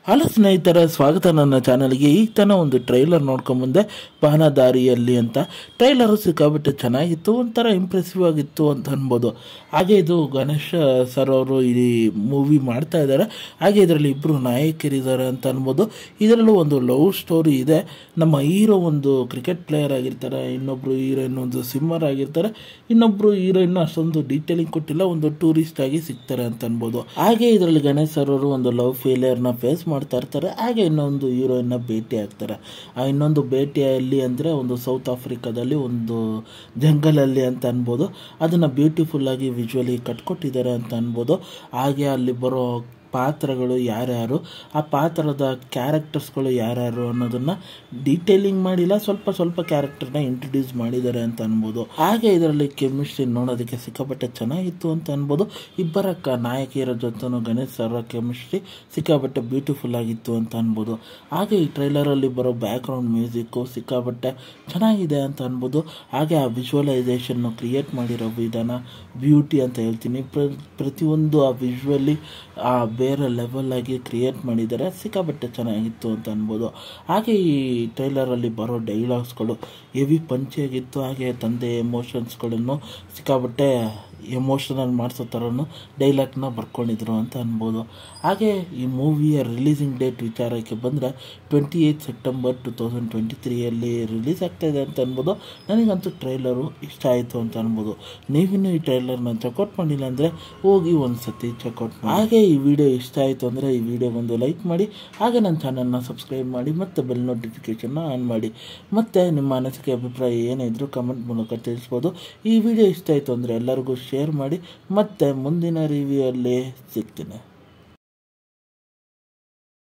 hello ಸ್ನೇಹಿತರ ಸ್ವಾಗತ ನನ್ನ ಚಾನಲ್ಗೆ ಈಗ ತನ ಒಂದು ಟ್ರೈಲರ್ ನೋಡ್ಕೊಂಬಂದೆ ಬಾನದಾರಿಯಲ್ಲಿ ಅಂತ ಟ್ರೈಲರು ಸಿಕ್ಕಾಬಿಟ್ಟೆ ಚೆನ್ನಾಗಿತ್ತು ಒಂಥರ ಇಂಪ್ರೆಸಿವ್ ಆಗಿತ್ತು ಅಂತ ಅನ್ಬೋದು ಹಾಗೆ ಇದು ಗಣೇಶ ಸರ್ ಅವರು ಈ ಮೂವಿ ಮಾಡ್ತಾ ಇದ್ದಾರೆ ಹಾಗೆ ಇದರಲ್ಲಿ ಇಬ್ಬರು ನಾಯಕರಿದ್ದಾರೆ ಅಂತ ಅನ್ಬೋದು ಇದರಲ್ಲೂ ಒಂದು ಲವ್ ಸ್ಟೋರಿ ಇದೆ ನಮ್ಮ ಹೀರೋ ಒಂದು ಕ್ರಿಕೆಟ್ ಪ್ಲೇಯರ್ ಆಗಿರ್ತಾರೆ ಇನ್ನೊಬ್ರು ಹೀರೋಯಿನ್ ಒಂದು ಸಿಮ್ಮರ್ ಆಗಿರ್ತಾರೆ ಇನ್ನೊಬ್ರು ಹೀರೋಯಿನ್ ಅಷ್ಟೊಂದು ಡೀಟೇಲಿಂಗ್ ಕೊಟ್ಟಿಲ್ಲ ಒಂದು ಟೂರಿಸ್ಟ್ ಆಗಿ ಸಿಗ್ತಾರೆ ಅಂತ ಅನ್ಬೋದು ಹಾಗೆ ಇದರಲ್ಲಿ ಗಣೇಶ್ ಸರ್ ಅವರು ಒಂದು ಲವ್ ಫೇಲಿಯರ್ನ ಫೇಸ್ ಮಾಡ್ತಾ ಇರ್ತಾರೆ ಹಾಗೆ ಇನ್ನೊಂದು ಹೀರೋಯಿನ್ನ ಭೇಟಿ ಆಗ್ತಾರೆ ಆ ಇನ್ನೊಂದು ಭೇಟಿಯಲ್ಲಿ ಅಂದರೆ ಒಂದು ಸೌತ್ ಆಫ್ರಿಕಾದಲ್ಲಿ ಒಂದು ಜಂಗಲಲ್ಲಿ ಅಂತ ಅನ್ಬೋದು ಅದನ್ನು ಬ್ಯೂಟಿಫುಲ್ ಆಗಿ ವಿಜುವಲಿ ಕಟ್ಕೊಟ್ಟಿದ್ದಾರೆ ಅಂತ ಅನ್ಬೋದು ಹಾಗೆ ಅಲ್ಲಿ ಬರೋ ಪಾತ್ರಗಳು ಯಾರ್ಯಾರು ಆ ಪಾತ್ರದ ಕ್ಯಾರೆಕ್ಟರ್ಸ್ಗಳು ಯಾರ್ಯಾರು ಅನ್ನೋದನ್ನ ಡೀಟೇಲಿಂಗ್ ಮಾಡಿಲ್ಲ ಸ್ವಲ್ಪ ಸ್ವಲ್ಪ ಕ್ಯಾರೆಕ್ಟರ್ನ ಇಂಟ್ರೊಡ್ಯೂಸ್ ಮಾಡಿದ್ದಾರೆ ಅಂತ ಅನ್ಬೋದು ಹಾಗೆ ಇದರಲ್ಲಿ ಕೆಮಿಸ್ಟ್ರಿ ನೋಡೋದಕ್ಕೆ ಸಿಕ್ಕಾಪಟ್ಟೆ ಚೆನ್ನಾಗಿತ್ತು ಅಂತ ಅನ್ಬೋದು ಇಬ್ಬರ ಕ ನಾಯಕಿಯರ ಜೊತೆನೂ ಗಣೇಶ್ ಸರ್ ಕೆಮಿಸ್ಟ್ರಿ ಸಿಕ್ಕಾಪಟ್ಟೆ ಬ್ಯೂಟಿಫುಲ್ ಆಗಿತ್ತು ಅಂತ ಅನ್ಬೋದು ಹಾಗೆ ಈ ಟ್ರೈಲರಲ್ಲಿ ಬರೋ ಬ್ಯಾಕ್ಗ್ರೌಂಡ್ ಮ್ಯೂಸಿಕ್ಕು ಸಿಕ್ಕಾಪಟ್ಟೆ ಚೆನ್ನಾಗಿದೆ ಅಂತ ಅನ್ಬೋದು ಹಾಗೆ ಆ ವಿಜುವಲೈಸೇಷನ್ನು ಕ್ರಿಯೇಟ್ ಮಾಡಿರೋ ವಿಧಾನ ಬ್ಯೂಟಿ ಅಂತ ಹೇಳ್ತೀನಿ ಪ್ರ ಪ್ರತಿಯೊಂದು ಆ ವಿಜುವಲಿ ಆ ಬೇರೆ ಲೆವೆಲ್ ಆಗಿ ಕ್ರಿಯೇಟ್ ಮಾಡಿದ್ದಾರೆ ಸಿಕ್ಕಾಪಟ್ಟೆ ಚೆನ್ನಾಗಿತ್ತು ಅಂತ ಅನ್ಬೋದು ಹಾಗೆ ಈ ಟ್ರೈಲರಲ್ಲಿ ಬರೋ ಡೈಲಾಗ್ಸ್ಗಳು ಹೆವಿ ಪಂಚಿಯಾಗಿತ್ತು ಹಾಗೆ ತಂದೆ ಎಮೋಷನ್ಸ್ಗಳನ್ನು ಸಿಕ್ಕಾಪಟ್ಟೆ ಎಮೋಷನಲ್ ಮಾಡಿಸೋ ಥರನೂ ಡೈಲಾಗ್ನ ಬರ್ಕೊಂಡಿದ್ರು ಅಂತ ಅನ್ಬೋದು ಹಾಗೆ ಈ ಮೂವಿಯ ರಿಲೀಸಿಂಗ್ ಡೇಟ್ ವಿಚಾರಕ್ಕೆ ಬಂದರೆ twenty eight September two thousand twenty ತ್ರೀಯಲ್ಲಿ ರಿಲೀಸ್ ಆಗ್ತಾಯಿದೆ ಅಂತ ಅನ್ಬೋದು ನನಗಂತೂ ಟ್ರೈಲರು ಇಷ್ಟ ಆಯಿತು ಅಂತ ಅನ್ಬೋದು ನೀವಿನ್ನೂ ಈ ಟ್ರೈಲರ್ನ ಚೆಕ್ಔಟ್ ಮಾಡಿಲ್ಲ ಅಂದರೆ ಹೋಗಿ ಒಂದು ಸತಿ ಚೆಕ್ಔಟ್ ಮಾಡಿ ಹಾಗೆ ಈ ವಿಡಿಯೋ ಇಷ್ಟ ಆಯಿತು ಅಂದರೆ ಈ ವಿಡಿಯೋ ಒಂದು ಲೈಕ್ ಮಾಡಿ ಹಾಗೆ ನನ್ನ ಚಾನಲ್ನ ಸಬ್ಸ್ಕ್ರೈಬ್ ಮಾಡಿ ಮತ್ತು ಬೆಲ್ ನೋಟಿಫಿಕೇಷನ್ನ ಆನ್ ಮಾಡಿ ಮತ್ತು ನಿಮ್ಮ ಅನಿಸಿಕೆ ಅಭಿಪ್ರಾಯ ಏನೇ ಇದ್ರೂ ಕಮೆಂಟ್ ಮೂಲಕ ತಿಳಿಸ್ಬೋದು ಈ ವಿಡಿಯೋ ಇಷ್ಟ ಆಯಿತು ಅಂದರೆ ಎಲ್ಲರಿಗೂ ಶೇರ್ ಮಾಡಿ ಮತ್ತು ಮುಂದಿನ ರಿವ್ಯೂ ಅಲ್ಲಿ ಸಿಗ್ತೀನಿ